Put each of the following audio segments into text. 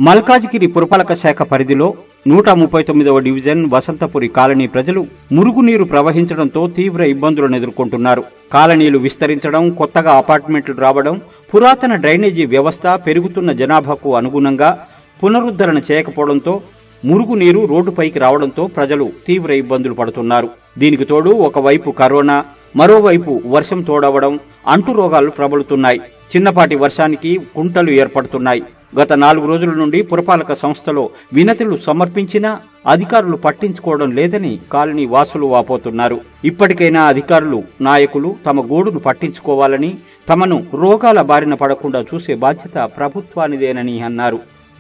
మల్కాజిగిరి పురపాలక శాఖ పరిధిలో నూట ముప్పై తొమ్మిదవ డివిజన్ వసంతపురి కాలనీ ప్రజలు మురుగునీరు ప్రవహించడంతో తీవ్ర ఇబ్బందులను ఎదుర్కొంటున్నారు కాలనీలు విస్తరించడం కొత్తగా అపార్ట్మెంట్లు రావడం పురాతన డ్రైనేజీ వ్యవస్థ పెరుగుతున్న జనాభాకు అనుగుణంగా పునరుద్ధరణ చేయకపోవడంతో మురుగునీరు రోడ్డుపైకి రావడంతో ప్రజలు తీవ్ర ఇబ్బందులు పడుతున్నారు దీనికి తోడు ఒకవైపు కరోనా మరోవైపు వర్షం తోడవడం అంటు రోగాలు ప్రబలుతున్నాయి చిన్నపాటి వర్షానికి కుంటలు ఏర్పడుతున్నాయి గత నాలుగు రోజుల నుండి పురపాలక సంస్థలో వినతులు సమర్పించినా అధికారులు పట్టించుకోవడం లేదని కాలనీ వాసులు వాపోతున్నారు ఇప్పటికైనా అధికారులు నాయకులు తమ గోడును పట్టించుకోవాలని తమను రోగాల బారిన పడకుండా చూసే బాధ్యత ప్రభుత్వానిదేనని అన్నారు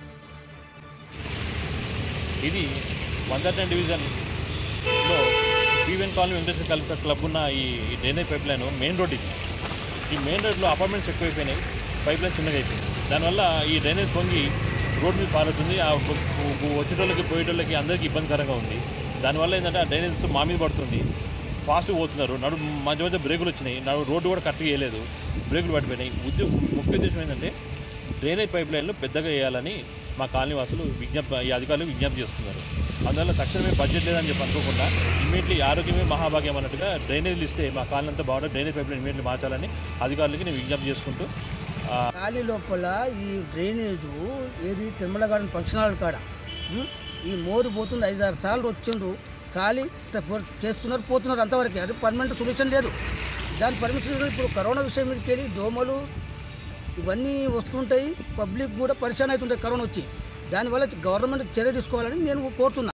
ఇది వన్ థర్టీ డివిజన్లో పీవెన్ కాలనీ వెంకటేశ్వర కల్చర్ క్లబ్ ఉన్న ఈ ఈ drainage pipe line main road ఇది ఈ మెయిన్ రోడ్లో అపార్ట్మెంట్స్ ఎక్కువైపోయినాయి పైప్ లైన్ చిన్నగా అయిపోయింది దానివల్ల ఈ డ్రైనేజ్ పొంగి రోడ్ మీద పారుతుంది ఆ గు- గు- వచ్చేటోళ్ళకి పోయేటోళ్ళకి అందరికీ ఇబ్బందికరంగా ఉంది దానివల్ల ఏంటంటే ఆ డ్రైనేజ్ మా మీద పడుతుంది ఫాస్ట్గా పోతున్నారు నడు మధ్య మధ్య బ్రేకులు వచ్చినాయి నడు రోడ్డు కూడా కరెక్ట్గా వేయలేదు బ్రేకులు పడిపోయినాయి ఉద్యోగ ముఖ్య ఉద్దేశం ఏంటంటే డ్రైనేజ్ పైప్ లైన్లు పెద్దగా వేయాలని మా కాలనీ వాసులు విజ్ఞప్తి ఈ అధికారులు విజ్ఞప్తి చేస్తున్నారు అందువల్ల తక్షణమే బడ్జెట్ లేదని చెప్పి అనుకోకుండా ఇమీడియట్లీ ఆరోగ్యమే మహాభాగ్యం అన్నట్టుగా డ్రైనేజీలు ఇస్తే మా కాలనీ అంతా బాగుంటుంది డ్రైనేజ్ పైప్ లైన్ ఇమీడియట్లీ మార్చాలని అధికారులకి నేను విజ్ఞప్తి చేసుకుంటూ ఆ, ఖాళీ లోపల ఈ డ్రైనేజ్ ఏది తిరుమల గార్డెన్ ఫంక్షన్ హాల్ కాడ ఉం? ఈ మోరు పోతుంది ఐదారు సార్లు వచ్చిండ్రు ఖాళీ త- పో- చేస్తున్నారు పోతున్నారు అంతవరకు అది పర్మనెంట్ సొల్యూషన్ లేదు దాని పర్మిషన్ ఇప్పుడు కరోనా విషయం మీదకి వెళ్ళి దోమలు ఇవన్నీ వస్తుంటాయి పబ్లిక్ కూడా పరిచయం అవుతుంటాయి కరోనా వచ్చి దానివల్ల గవర్నమెంట్ చర్య తీసుకోవాలని నేను కోరుతున్నా